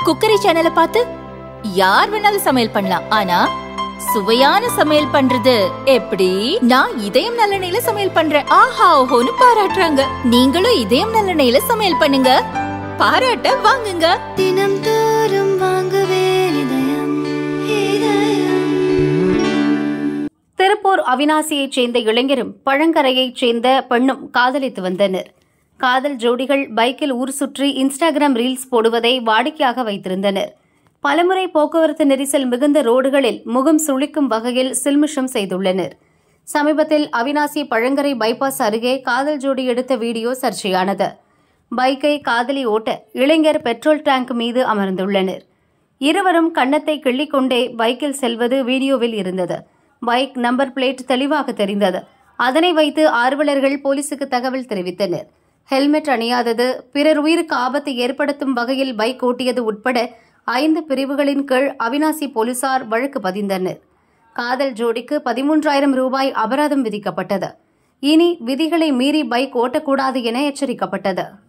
cookery சேனலை பார்த்து யார் வேணாலும் சமையல் பண்ணலாம் ஆனா சுவையான சமையல் பண்றது எப்படி நான் இதயம் நல்லெண்ணெயில சமையல் பண்றேன் ஆஹா ஓஹோன்னு பாராட்டுறாங்க நீங்களும் இதயம் நல்லெண்ணெயில சமையல் பண்ணுங்க பாராட்ட வாங்குங்க தினம் தோறும் வாங்குவே இதயம் இதயம் திருப்பூர் அவினாசியைச் சேர்ந்த இளைஞரும் பழங்கரையைச் சேர்ந்த பெண்ணும் காதலித்து வந்தனர் காதல் ஜோடிகள் பைக்கில் ஊர் சுற்றி இன்ஸ்டாகிராம் ரீல்ஸ் போடுவதை வாடிக்கையாக வைத்திருந்தனர் பலமுறை போக்குவரத்து நெரிசல் மிகுந்த ரோடுகளில் முகம் சுளிக்கும் வகையில் சில்மிஷம் செய்துள்ளனர் சமீபத்தில் அவினாசி பழங்கரை பைபாஸ் அருகே காதல் ஜோடி எடுத்த வீடியோ சர்ச்சையானது பைக்கை காதலி ஓட்ட இளைஞர் பெட்ரோல் டேங்க் மீது அமர்ந்துள்ளனர் இருவரும் கன்னத்தை கிள்ளிக்கொண்டே பைக்கில் செல்வது வீடியோவில் இருந்தது பைக் நம்பர் பிளேட் தெளிவாக தெரிந்தது அதனை வைத்து ஆர்வலர்கள் போலீசுக்கு தகவல் தெரிவித்தனர் ஹெல்மெட் அணியாதது பிறர் உயிருக்கு ஆபத்தை ஏற்படுத்தும் வகையில் பைக் ஓட்டியது உட்பட ஐந்து பிரிவுகளின் கீழ் அவினாசி போலீசார் வழக்கு பதிந்தனர் காதல் ஜோடிக்கு பதிமூன்றாயிரம் ரூபாய் அபராதம் விதிக்கப்பட்டது இனி விதிகளை மீறி பைக் ஓட்டக்கூடாது என எச்சரிக்கப்பட்டது